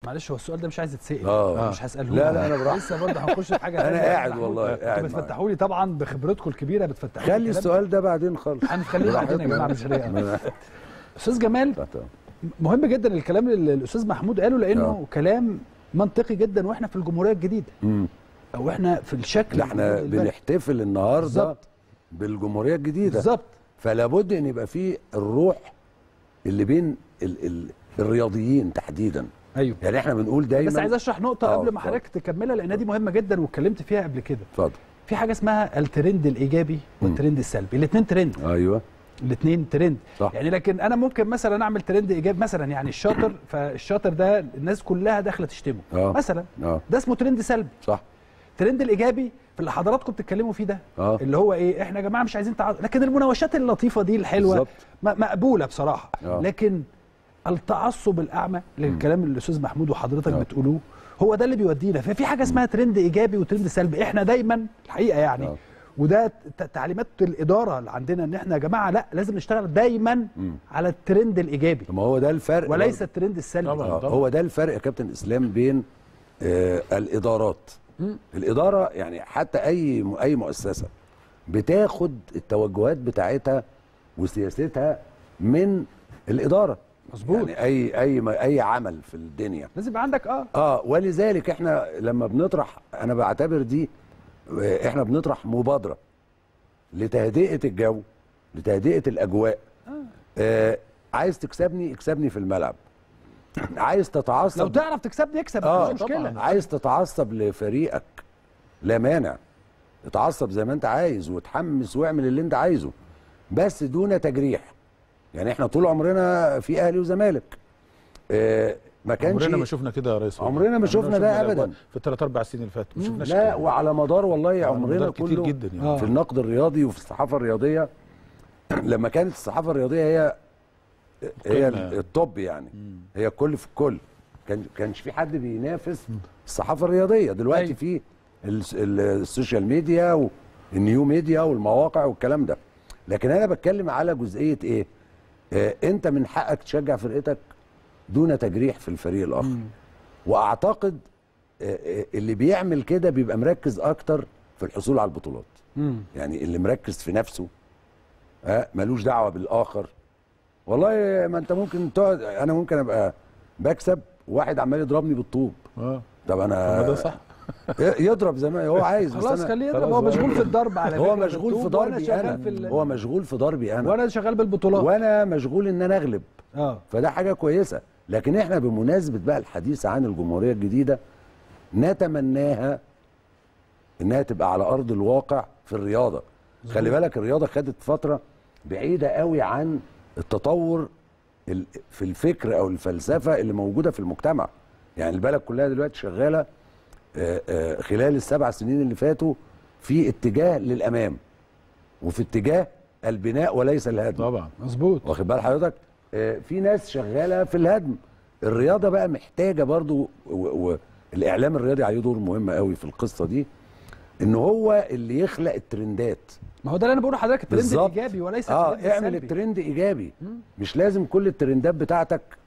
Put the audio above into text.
معلش هو السؤال ده مش عايز يتسال آه. مش هساله لا، لا، أنا براحتي. لسه برضه هنخش في حاجه أنا تانية. قاعد والله، انتوا قاعد بتفتحوا لي طبعا بخبرتكم الكبيره بتفتحوا لي خلي الكلام. السؤال ده بعدين خالص هنخليه بعدين يا جماعه مش رئه ما- استاذ جمال مهم جدا الكلام اللي الاستاذ محمود قاله لانه آه. كلام منطقي جدا واحنا في الجمهوريه الجديده مم. او احنا في الشكل ده احنا الجديد للبلد. بنحتفل النهارده بالظبط. بالجمهوريه الجديده بالظبط فلا بد ان يبقى في الروح اللي بين ال ال الرياضيين تحديدا ايوه يعني احنا بنقول دايما بس عايز اشرح نقطه آه، قبل ما اتفضل. حضرتك تكملها لان دي مهمه جدا واتكلمت فيها قبل كده اتفضل في حاجه اسمها الترند الايجابي والترند السلبي الاثنين ترند ايوه الاثنين ترند صح. يعني لكن انا ممكن مثلا اعمل ترند ايجابي مثلا يعني الشاطر فالشاطر ده الناس كلها داخله تشتمه آه. مثلا اه ده اسمه ترند سلبي صح الترند الايجابي في اللي حضراتكم بتتكلموا فيه ده اه اللي هو ايه احنا يا جماعه مش عايزين تعاطف لكن المناوشات اللطيفه دي الحلوه بالظبط. م- مقبوله بصراحه آه. لكن التعصب الاعمى للكلام اللي الاستاذ محمود وحضرتك آه. بتقولوه هو ده اللي بيودينا ففي حاجه اسمها ترند ايجابي وترند سلبي احنا دايما الحقيقه يعني آه. وده ت- تعليمات الاداره اللي عندنا ان احنا يا جماعه لا لازم نشتغل دايما على الترند الايجابي ما هو ده الفرق وليس الترند السلبي آه، هو ده الفرق يا كابتن اسلام بين آه الادارات الاداره يعني حتى اي اي مؤسسه بتاخد التوجهات بتاعتها وسياستها من الاداره مظبوط. يعني اي اي اي عمل في الدنيا لازم يبقى عندك اه اه ولذلك احنا لما بنطرح انا بعتبر دي آه، احنا بنطرح مبادره لتهدئه الجو لتهدئه الاجواء آه عايز تكسبني اكسبني في الملعب عايز تتعصب لو تعرف تكسبني اكسب اه مفيش مشكله عايز تتعصب لفريقك لا مانع اتعصب زي ما انت عايز وتحمس واعمل اللي انت عايزه بس دون تجريح يعني احنا طول عمرنا في اهلي وزمالك آه ما كانش عمرنا ما شفنا كده يا ريس والله. عمرنا ما شفنا ده الأجواء أبداً. في الثلاث اربع سنين اللي فاتوا ما شفناش لا كده. وعلى مدار والله عمرنا مدار كتير كله جدا يعني. آه. في النقد الرياضي وفي الصحافه الرياضيه لما كانت الصحافه الرياضيه هي هي القمة. التوب يعني هي الكل في الكل كان كانش في حد بينافس الصحافه الرياضيه دلوقتي أيوة. في ال- ال- السوشيال ميديا والنيو ميديا والمواقع والكلام ده لكن انا بتكلم على جزئيه ايه آه انت من حقك تشجع فرقتك دون تجريح في الفريق الاخر واعتقد آه، آه، اللي بيعمل كده بيبقى مركز اكتر في الحصول على البطولات مم. يعني اللي مركز في نفسه ها ملوش دعوه بالاخر والله ما انت ممكن تقعد انا ممكن ابقى بكسب وواحد عمال يضربني بالطوب اه طب طب ما انا ده صح يضرب زي ما هو عايز بس خلاص أنا خليه يضرب خلاص هو بقى. مشغول في الضرب على هو فكرة مشغول في بالطوب، وأنا ضربي شغال انا في ال... هو مشغول في ضربي انا وانا شغال بالبطولات وانا مشغول ان انا اغلب اه فده حاجه كويسه لكن احنا بمناسبه بقى الحديث عن الجمهوريه الجديده نتمناها انها تبقى على ارض الواقع في الرياضه خلي بالك الرياضه خدت فتره بعيده قوي عن التطور ال- في الفكر او الفلسفه اللي موجوده في المجتمع يعني البلد كلها دلوقتي شغاله آه، آه، خلال السبع سنين اللي فاتوا في اتجاه للامام وفي اتجاه البناء وليس الهدم طبعا مظبوط واخد بال حضرتك آه، في ناس شغاله في الهدم الرياضه بقى محتاجه برضو والاعلام الرياضي عليه دور مهم قوي في القصه دي ان هو اللي يخلق الترندات ما هو ده اللي انا بقوله لحضرتك الترند بالظبط. الايجابي وليس اه الترند اعمل السلبي. الترند ايجابي مش لازم كل الترندات بتاعتك